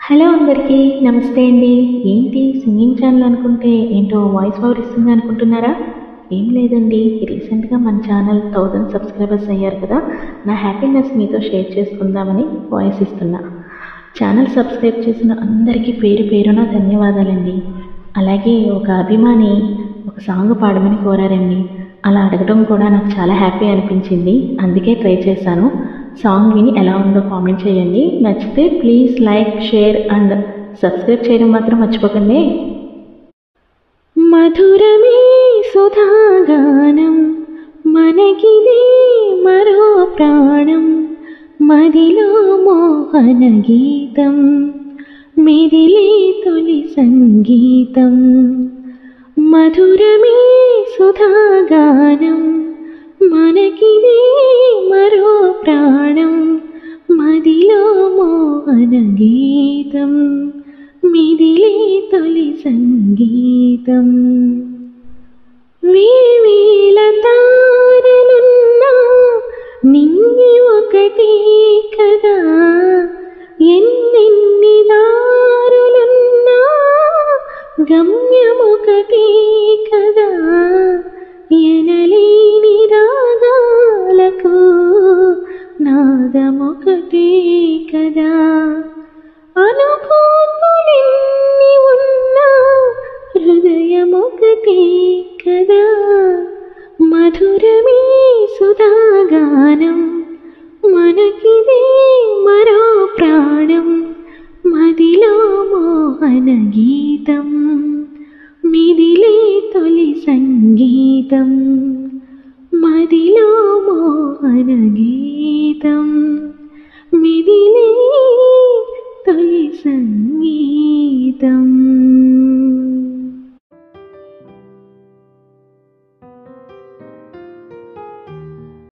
hello అందరికీ నమస్తే అండి ఏంటి సింగింగ్ ఛానల్ అనుకుంటే ఏంటో వాయిస్ ఓవర్ ఇస్తుంది అనుకుంటున్నారా ఏం లేదండి రీసెంట్గా మన ఛానల్ థౌజండ్ సబ్స్క్రైబర్స్ అయ్యారు కదా నా హ్యాపీనెస్ మీతో షేర్ చేసుకుందామని వాయిస్ ఇస్తున్నా ఛానల్ సబ్స్క్రైబ్ చేసిన అందరికీ పేరు పేరున ధన్యవాదాలండి అలాగే ఒక అభిమాని ఒక సాంగ్ పాడమని కోరారండి అలా అడగడం కూడా నాకు చాలా హ్యాపీ అనిపించింది అందుకే ట్రై చేశాను సాంగ్ విని ఎలా ఉందో కామెంట్ చేయండి నచ్చితే please like share and subscribe చేయడం మాత్రం మర్చిపోకండి మధురమే సుధాగానం మనకిదే మరో ప్రాణం మదిలో మోహన గీతం మిదిలే తొలి సంగీతం మధురమే సుధాగానం మనకిదే మరో ప్రాణం మదిలో మోహన గీతం మిదిలే తొలి సంగీతం వేవేల తారలున్నా నింగి ఒకటే కదా ఎన్నెన్ని దారులున్నా గమ్యమొకటే కదా ఎనలేని రాగాలకు నాదమొకటే కదా అనుకోకులెన్ని ఉన్నా హృదయమొకటే కదా మధురమే సుధాగానం మనకిదే మరో ప్రాణం మదిలో మోహన గీతం మిదిలే తొలి సంగీతం మదిలో మోహన గీతం మిదిలే తొలి సంగీతం